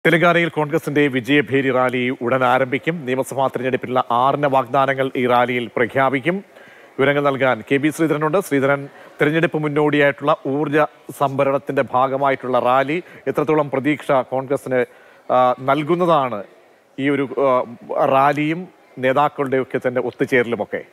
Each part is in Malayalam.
തെലങ്കാനയിൽ കോൺഗ്രസിന്റെ വിജയഭേരി റാലി ഉടൻ ആരംഭിക്കും നിയമസഭാ തെരഞ്ഞെടുപ്പിനുള്ള ആറിന് വാഗ്ദാനങ്ങൾ ഈ റാലിയിൽ പ്രഖ്യാപിക്കും വിവരങ്ങൾ നൽകാൻ കെ ബി ശ്രീധരനുണ്ട് ശ്രീധരൻ തെരഞ്ഞെടുപ്പ് മുന്നോടിയായിട്ടുള്ള ഊർജ സംഭരണത്തിന്റെ ഭാഗമായിട്ടുള്ള റാലി എത്രത്തോളം പ്രതീക്ഷ കോൺഗ്രസിന് ആ, നൽകുന്നതാണ് ഈ ഒരു ആ, റാലിയും നേതാക്കളുടെ ഒക്കെ തന്നെ ఒత్తిచేరలుమొకే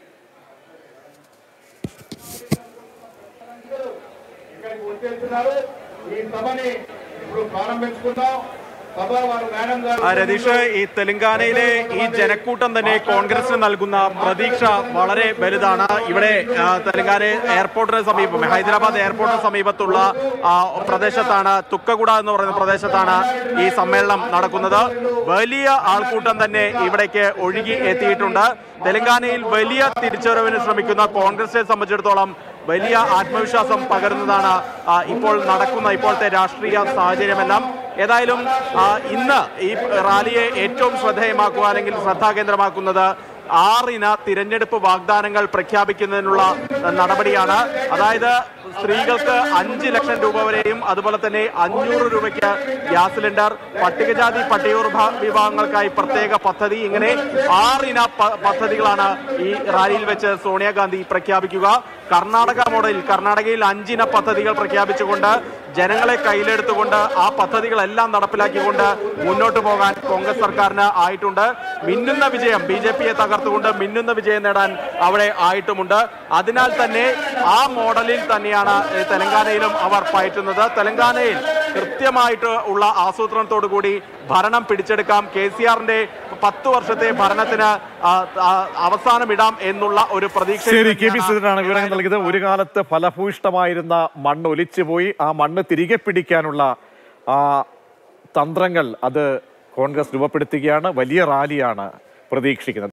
ఇక్కడికి వచ్చేస్తున్నారు ఈ సభని ఇప్పుడు ప్రారంభించుకుందాం సభ వారు మేడం గారు ആ, രതീഷ് ഈ തെലങ്കാനയിലെ ഈ ജനക്കൂട്ടം തന്നെ കോൺഗ്രസിന് നൽകുന്ന പ്രതീക്ഷ വളരെ വലുതാണ് ഇവിടെ ആ, തെലങ്കാന എയർപോർട്ടിന് സമീപം ഹൈദരാബാദ് എയർപോർട്ടിന് സമീപത്തുള്ള ആ, പ്രദേശത്താണ് തുക്കഗുഡ എന്ന് പറയുന്ന പ്രദേശത്താണ് ഈ സമ്മേളനം നടക്കുന്നത് വലിയ ആൾക്കൂട്ടം തന്നെ ഇവിടേക്ക് ഒഴുകി എത്തിയിട്ടുണ്ട് തെലങ്കാനയിൽ വലിയ തിരിച്ചുവരവിന് ശ്രമിക്കുന്ന കോൺഗ്രസിനെ സംബന്ധിച്ചിടത്തോളം വലിയ ആത്മവിശ്വാസം പകരുന്നതാണ് ആ, ഇപ്പോൾ നടക്കുന്ന ഇപ്പോഴത്തെ രാഷ്ട്രീയ സാഹചര്യമെല്ലാം ഏതായാലും ആ, ഇന്ന് ഈ റാലിയെ ഏറ്റവും ശ്രദ്ധേയമാക്കുക അല്ലെങ്കിൽ ശ്രദ്ധാകേന്ദ്രമാക്കുന്നത് ആറിന് തിരഞ്ഞെടുപ്പ് വാഗ്ദാനങ്ങൾ പ്രഖ്യാപിക്കുന്നതിനുള്ള നടപടിയാണ് അതായത് സ്ത്രീകൾക്ക് അഞ്ച് ലക്ഷം രൂപ വരെയും അതുപോലെ തന്നെ അഞ്ഞൂറ് രൂപയ്ക്ക് ഗ്യാസ് സിലിണ്ടർ പട്ടികജാതി പട്ടികവർഗ വിഭാഗങ്ങൾക്കായി പ്രത്യേക പദ്ധതി ഇങ്ങനെ ആറിന പ- പദ്ധതികളാണ് ഈ റാലിയിൽ വെച്ച് സോണിയാഗാന്ധി പ്രഖ്യാപിക്കുക കർണാടക മോഡലിൽ കർണാടകയിൽ അഞ്ചിന പദ്ധതികൾ പ്രഖ്യാപിച്ചുകൊണ്ട് ജനങ്ങളെ കയ്യിലെടുത്തുകൊണ്ട് ആ പദ്ധതികളെല്ലാം നടപ്പിലാക്കിക്കൊണ്ട് മുന്നോട്ട് പോകാൻ കോൺഗ്രസ് സർക്കാരിന് ആയിട്ടുണ്ട് മിന്നുന്ന വിജയം ബി ജെ പിയെ തകർത്തുകൊണ്ട് മിന്നുന്ന വിജയം നേടാൻ അവിടെ ആയിട്ടുമുണ്ട് അതിനാൽ തന്നെ ആ മോഡലിൽ തന്നെയാണ് ഏഹ്, തെലങ്കാനയിലും അവർ പയറ്റുന്നത് തെലങ്കാനയിൽ കൃത്യമായിട്ട് ഉള്ള ആസൂത്രണത്തോടു കൂടി ഭരണം പിടിച്ചെടുക്കാം കെ സി ആറിന്റെ പത്ത് വർഷത്തെ ഭരണത്തിന് ആ, ആ, അവസാനമിടാം എന്നുള്ള ഒരു പ്രതീക്ഷ ശരി കെ ബി ശ്രീധരനാണ് വിവരങ്ങൾ നൽകിയത് ഒരു കാലത്ത് ഫലഭൂയിഷ്ടമായിരുന്ന മണ്ണ് ഒലിച്ചുപോയി ആ മണ്ണ് തിരികെ പിടിക്കാനുള്ള ആ തന്ത്രങ്ങൾ അത് കോൺഗ്രസ് രൂപപ്പെടുത്തുകയാണ് വലിയ റാലിയാണ് പ്രതീക്ഷിക്കുന്നത്